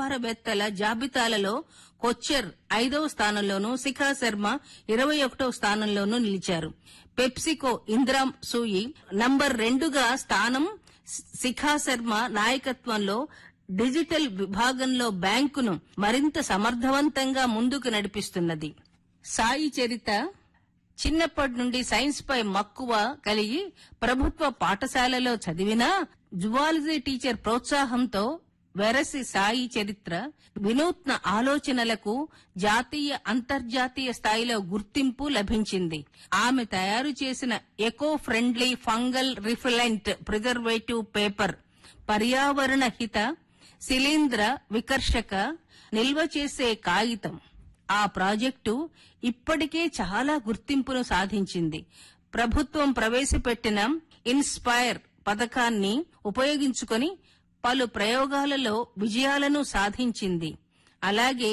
వ్యాపారవేత్తల జాబితాలలో కొచ్చెర్ ఐదవ స్థానంలోనూ శిఖా శర్మ ఇరవై ఒకటవ స్థానంలోనూ నిలిచారు పెప్సికో ఇందిరా సూయి నంబర్ రెండుగా స్థానం శిఖా శర్మ నాయకత్వంలో డిజిటల్ విభాగంలో బ్యాంకును మరింత సమర్థవంతంగా ముందుకు నడిపిస్తున్నది సాయి చరిత చిన్నప్పటి నుండి సైన్స్ పై మక్కువ కలిగి ప్రభుత్వ పాఠశాలలో చదివినా జువాలజీ టీచర్ ప్రోత్సాహంతో వెరసి సాయి చరిత్ర వినూత్న ఆలోచనలకు జాతీయ అంతర్జాతీయ స్థాయిలో గుర్తింపు లభించింది ఆమె తయారు చేసిన eco friendly fungal repellent preservative paper పర్యావరణ హిత శిలీంద్ర వికర్షక నిల్వ చేసే కాగితం ఆ ప్రాజెక్టు ఇప్పటికే చాలా గుర్తింపును సాధించింది ప్రభుత్వం ప్రవేశపెట్టిన ఇన్స్పైర్ పథకాన్ని ఉపయోగించుకొని పలు ప్రయోగాలలో విజయాలను సాధించింది అలాగే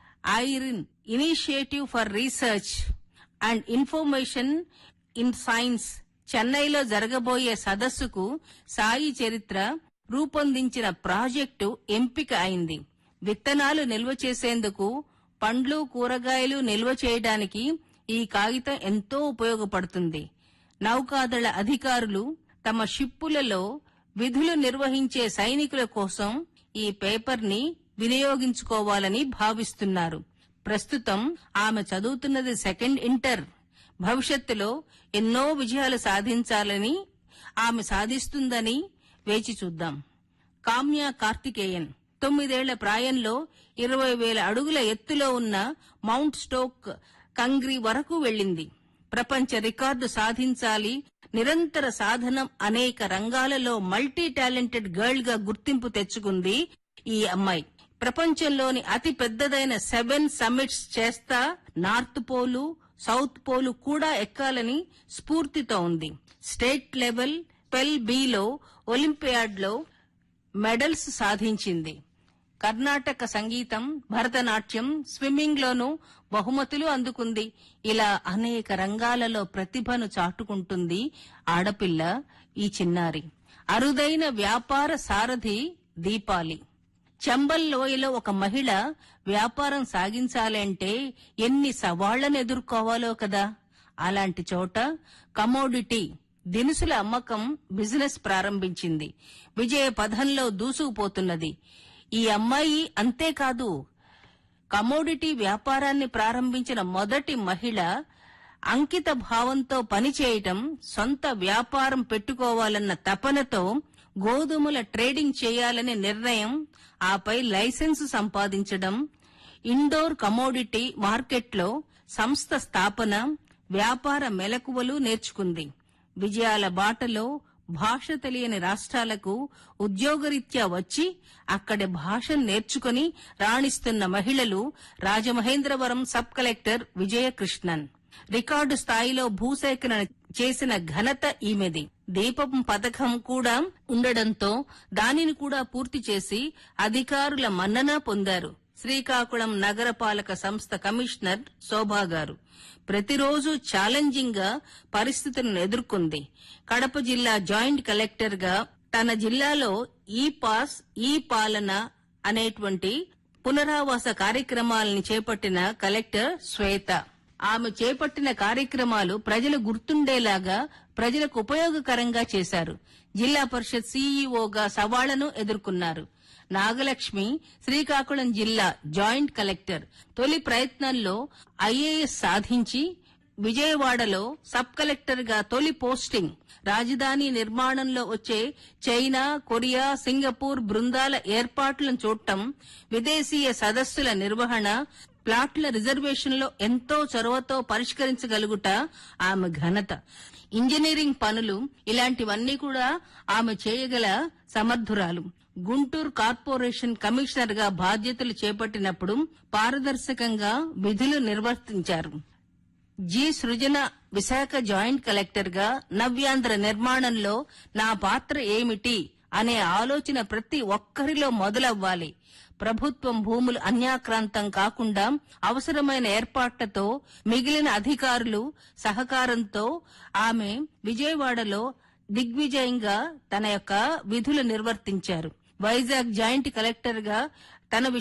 IRIS initiative for research and information in science చెన్నైలో జరగబోయే సదస్సుకు సాయి చరిత్ర రూపొందించిన ప్రాజెక్టు ఎంపిక అయింది విత్తనాలు నిల్వ చేసేందుకు పండ్లు కూరగాయలు నిల్వ చేయడానికి ఈ కాగితం ఎంతో ఉపయోగపడుతుంది నౌకాదళ అధికారులు తమ షిప్పులలో విధులు నిర్వహించే సైనికుల కోసం ఈ పేపర్ ని వినియోగించుకోవాలని భావిస్తున్నారు ప్రస్తుతం ఆమె చదువుతున్నది సెకండ్ ఇంటర్ భవిష్యత్తులో ఎన్నో విజయాలు సాధించాలని ఆమె సాధిస్తుందని వేచి చూద్దాం కామ్య కార్తికేయన్ తొమ్మిదేళ్ల ప్రాయంలో ఇరవై వేల అడుగుల ఎత్తులో ఉన్న మౌంట్ స్టోక్ కంగ్రీ వరకు వెళ్ళింది ప్రపంచ రికార్డు సాధించాలి నిరంతర సాధనం అనేక రంగాలలో మల్టీ టాలెంటెడ్ గర్ల్ గా గుర్తింపు తెచ్చుకుంది ఈ అమ్మాయి ప్రపంచంలోని అతి పెద్దదైన సెవెన్ సమ్మిట్స్ చేస్తా నార్త్ పోలు సౌత్ పోలు కూడా ఎక్కాలని స్ఫూర్తితో ఉంది స్టేట్ లెవెల్ పెల్ బిలో ఒలింపియాడ్లో మెడల్స్ సాధించింది కర్ణాటక సంగీతం భరతనాట్యం స్విమ్మింగ్ లోనూ బహుమతులు అందుకుంది ఇలా అనేక రంగాలలో ప్రతిభను చాటుకుంటుంది ఆడపిల్ల ఈ చిన్నారి అరుదైన వ్యాపార సారథి దీపాలి చంబల్ లోయలో ఒక మహిళ వ్యాపారం సాగించాలంటే ఎన్ని సవాళ్లను ఎదుర్కోవాలో కదా అలాంటి చోట కమోడిటీ దినుసుల అమ్మకం బిజినెస్ ప్రారంభించింది విజయ పథంలో దూసుకుపోతున్నది ఈ అమ్మాయి అంతేకాదు కమోడిటీ వ్యాపారాన్ని ప్రారంభించిన మొదటి మహిళ అంకిత భావంతో పనిచేయటం సొంత వ్యాపారం పెట్టుకోవాలన్న తపనతో గోధుమల ట్రేడింగ్ చేయాలనే నిర్ణయం ఆపై లైసెన్సు సంపాదించడం ఇండోర్ కమోడిటీ మార్కెట్లో సంస్థ స్థాపన వ్యాపార మెలకువలు నేర్చుకుంది విజయాల బాటలో భాష తెలియని రాష్ట్రాలకు ఉద్యోగరీత్యా వచ్చి అక్కడి భాషను నేర్చుకుని రాణిస్తున్న మహిళలు Rajamahendravaram sub collector Vijayakrishnan record స్థాయిలో భూసేకరణ చేసిన ఘనత ఈమెది దీపం పథకం కూడా ఉండడంతో దానిని కూడా పూర్తి చేసి అధికారుల మన్నన పొందారు శ్రీకాకుళం నగరపాలక సంస్థ కమిషనర్ శోభా గారు ప్రతిరోజు ఛాలెంజింగ్ గా పరిస్థితులను ఎదుర్కొంది కడప జిల్లా జాయింట్ కలెక్టర్ గా తన జిల్లాలో ఈ పాస్ ఈ పాలన అనేటువంటి పునరావాస కార్యక్రమాలని చేపట్టిన కలెక్టర్ శ్వేత ఆమె చేపట్టిన కార్యక్రమాలు ప్రజలు గుర్తుండేలాగా ప్రజలకు ఉపయోగకరంగా చేశారు జిల్లా పరిషత్ సీఈఓగా సవాళ్లను ఎదుర్కొన్నారు నాగలక్ష్మి శ్రీకాకుళం జిల్లా జాయింట్ కలెక్టర్ తొలి ప్రయత్నంలో ఐఏఎస్ సాధించి విజయవాడలో సబ్ కలెక్టర్ గా తొలి పోస్టింగ్ రాజధాని నిర్మాణంలో వచ్చే చైనా కొరియా సింగపూర్ బృందాల ఏర్పాట్లను చూడటం విదేశీయ సదస్సుల నిర్వహణ ప్లాట్ల రిజర్వేషన్లో ఎంతో చొరవతో పరిష్కరించగలుగుట ఆమె ఘనత ఇంజనీరింగ్ పనులు ఇలాంటివన్నీ కూడా ఆమె చేయగల సమర్థురాలు గుంటూరు కార్పొరేషన్ కమిషనర్ గా బాధ్యతలు చేపట్టినప్పుడు పారదర్శకంగా విధులు నిర్వర్తించారు G Srujana Visakha joint collector గా నవ్యాంధ్ర నిర్మాణంలో నా పాత్ర ఏమిటి అనే ఆలోచన ప్రతి ఒక్కరిలో మొదలవ్వాలి ప్రభుత్వం భూములు అన్యాక్రాంతం కాకుండా అవసరమైన ఏర్పాట్లతో మిగిలిన అధికారులు సహకారంతో ఆమె విజయవాడలో దిగ్విజయంగా తన యొక్క విధులు నిర్వర్తించారు వైజాగ్ జాయింట్ కలెక్టర్ గా తన